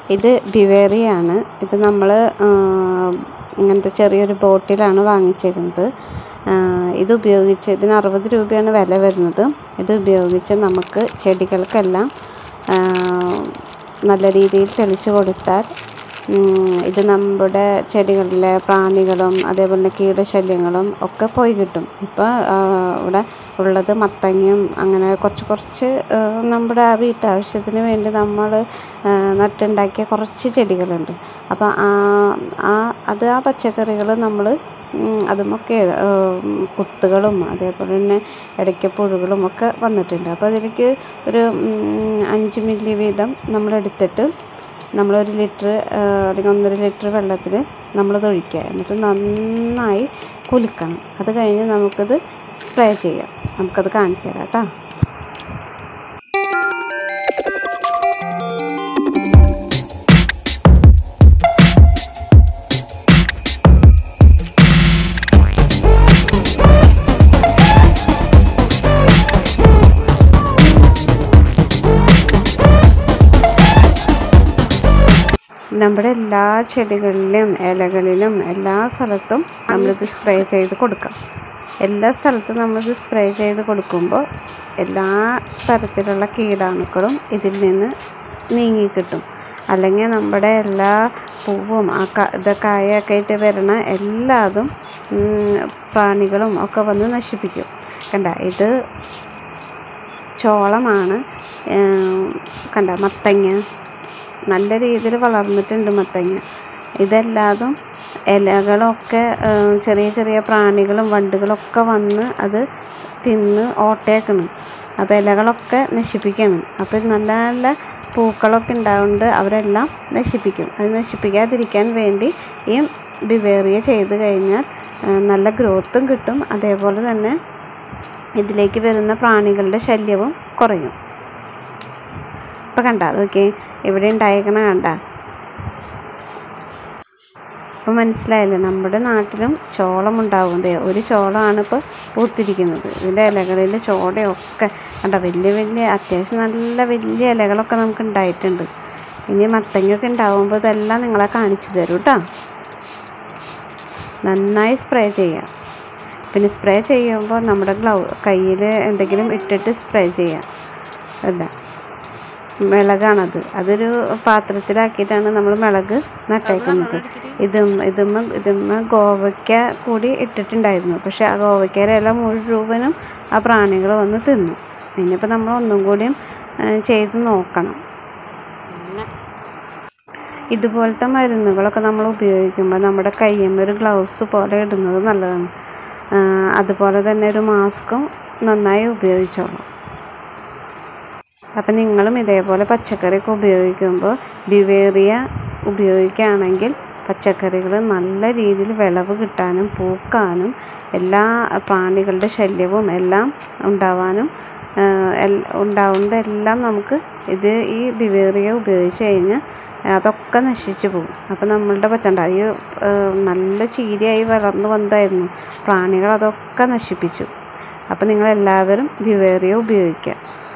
ഇത് ബിവേറിയാണ് ഇത് നമ്മൾ ഇങ്ങനത്തെ ചെറിയൊരു ബോട്ടിലാണ് വാങ്ങിച്ചിരുന്നത് ഇത് ഉപയോഗിച്ച് ഇതിന് അറുപത് രൂപയാണ് വില വരുന്നത് ഇത് ഉപയോഗിച്ച് നമുക്ക് ചെടികൾക്കെല്ലാം നല്ല രീതിയിൽ തെളിച്ച് കൊടുത്താൽ ഇത് നമ്മുടെ ചെടികളിലെ പ്രാണികളും അതേപോലെ കീടശല്യങ്ങളും ഒക്കെ പോയി കിട്ടും ഇപ്പോൾ ഇവിടെ ഉള്ളത് മത്തങ്ങയും അങ്ങനെ കുറച്ച് കുറച്ച് നമ്മുടെ വീട്ടാവശ്യത്തിന് വേണ്ടി നമ്മൾ നട്ടുണ്ടാക്കിയ കുറച്ച് ചെടികളുണ്ട് അപ്പോൾ ആ അത് ആ പച്ചക്കറികൾ നമ്മൾ അതുമൊക്കെ കുത്തുകളും അതേപോലെ തന്നെ ഇടയ്ക്ക് പുഴുകളും ഒക്കെ വന്നിട്ടുണ്ട് അപ്പോൾ അതിലേക്ക് ഒരു അഞ്ച് മില്ലി വീതം നമ്മൾ എടുത്തിട്ട് നമ്മളൊരു ലിറ്റർ അല്ലെങ്കിൽ ഒന്നര ലിറ്റർ വെള്ളത്തിൽ നമ്മളത് ഒഴിക്കുക എന്നിട്ട് നന്നായി കുലുക്കണം അത് കഴിഞ്ഞ് നമുക്കത് സ്പ്രേ ചെയ്യാം നമുക്കത് കാണിച്ചു തരാം കേട്ടോ നമ്മുടെ എല്ലാ ചെടികളിലും ഇലകളിലും എല്ലാ സ്ഥലത്തും നമ്മളിത് സ്പ്രേ ചെയ്ത് കൊടുക്കാം എല്ലാ സ്ഥലത്തും നമ്മളിത് സ്പ്രേ ചെയ്ത് കൊടുക്കുമ്പോൾ എല്ലാ തരത്തിലുള്ള കീടാണുക്കളും ഇതിൽ നിന്ന് നീങ്ങിക്കിട്ടും അല്ലെങ്കിൽ നമ്മുടെ എല്ലാ പൂവും ആ ക ഇത് കായൊക്കെ ആയിട്ട് വരണ എല്ലാതും പ്രാണികളും ഒക്കെ വന്ന് നശിപ്പിക്കും കണ്ട ഇത് ചോളമാണ് കണ്ട മത്തങ്ങ നല്ല രീതിയിൽ വളർന്നിട്ടുണ്ട് മത്തങ്ങ ഇതെല്ലാതും ഇലകളൊക്കെ ചെറിയ ചെറിയ പ്രാണികളും വണ്ടുകളൊക്കെ വന്ന് അത് തിന്ന് ഓട്ടയാക്കണം അപ്പോൾ ഇലകളൊക്കെ നശിപ്പിക്കണം അപ്പോൾ നല്ല നല്ല പൂക്കളൊക്കെ ഉണ്ടാവുന്നുണ്ട് അവരെല്ലാം നശിപ്പിക്കും അത് നശിപ്പിക്കാതിരിക്കാൻ വേണ്ടി ഈ ബിവേറിയ ചെയ്ത് കഴിഞ്ഞാൽ നല്ല ഗ്രോത്തും കിട്ടും അതേപോലെ തന്നെ ഇതിലേക്ക് വരുന്ന പ്രാണികളുടെ ശല്യവും കുറയും ഇപ്പം കണ്ട നോക്കി ഇവിടെ ഉണ്ടായേക്കണ കണ്ട ഇപ്പം മനസ്സിലായില്ലേ നമ്മുടെ നാട്ടിലും ചോളം ഉണ്ടാവുന്നത് ഒരു ചോളമാണ് ഇപ്പോൾ പൂത്തിരിക്കുന്നത് ഇതിൻ്റെ ഇലകളിൽ ചോടയൊക്കെ കണ്ട വലിയ വലിയ അത്യാവശ്യം നല്ല വലിയ ഇലകളൊക്കെ നമുക്ക് ഉണ്ടായിട്ടുണ്ട് ഇനി മത്തങ്ങയൊക്കെ ഉണ്ടാവുമ്പോൾ ഇതെല്ലാം നിങ്ങളെ കാണിച്ചു തരും കേട്ടോ നന്നായി സ്പ്രേ ചെയ്യാം പിന്നെ സ്പ്രേ ചെയ്യുമ്പോൾ നമ്മുടെ ഗ്ലൗ കയ്യിൽ എന്തെങ്കിലും ഇട്ടിട്ട് സ്പ്രേ ചെയ്യാം അല്ല മിളകാണത് അതൊരു പാത്രത്തിലാക്കിയിട്ടാണ് നമ്മൾ മിളക് നട്ടേക്കുന്നത് ഇതും ഇതുമ്മ ഇതുമ്മ ഗോവയ്ക്ക കൂടി ഇട്ടിട്ടുണ്ടായിരുന്നു പക്ഷെ ആ ഗോവയ്ക്കയുടെ ഇല മുഴുവനും ആ പ്രാണികൾ വന്ന് തിന്നു ഇനിയിപ്പോൾ നമ്മൾ ഒന്നും കൂടിയും ചെയ്ത് നോക്കണം ഇതുപോലത്തെ മരുന്നുകളൊക്കെ നമ്മൾ ഉപയോഗിക്കുമ്പോൾ നമ്മുടെ കയ്യിൽ ഒരു ഗ്ലൗസ് പോലെ ഇടുന്നത് നല്ലതാണ് അതുപോലെ തന്നെ ഒരു മാസ്കും നന്നായി ഉപയോഗിച്ചോളാം അപ്പം നിങ്ങളും ഇതേപോലെ പച്ചക്കറിയൊക്കെ ഉപയോഗിക്കുമ്പോൾ ബിവേറിയ ഉപയോഗിക്കുകയാണെങ്കിൽ പച്ചക്കറികൾ നല്ല രീതിയിൽ വിളവ് കിട്ടാനും പൂക്കാനും എല്ലാ പ്രാണികളുടെ ശല്യവും എല്ലാം ഉണ്ടാവാനും ഉണ്ടാവുന്നതെല്ലാം നമുക്ക് ഇത് ഈ ബിവേറിയ ഉപയോഗിച്ച് കഴിഞ്ഞാൽ അതൊക്കെ നശിച്ചു പോകും അപ്പോൾ നമ്മളുടെ പച്ചണ്ട ഈ നല്ല ചീരയായി വളർന്നു വന്നതായിരുന്നു പ്രാണികൾ അതൊക്കെ നശിപ്പിച്ചു അപ്പോൾ നിങ്ങളെല്ലാവരും ബിവേറിയ ഉപയോഗിക്കുക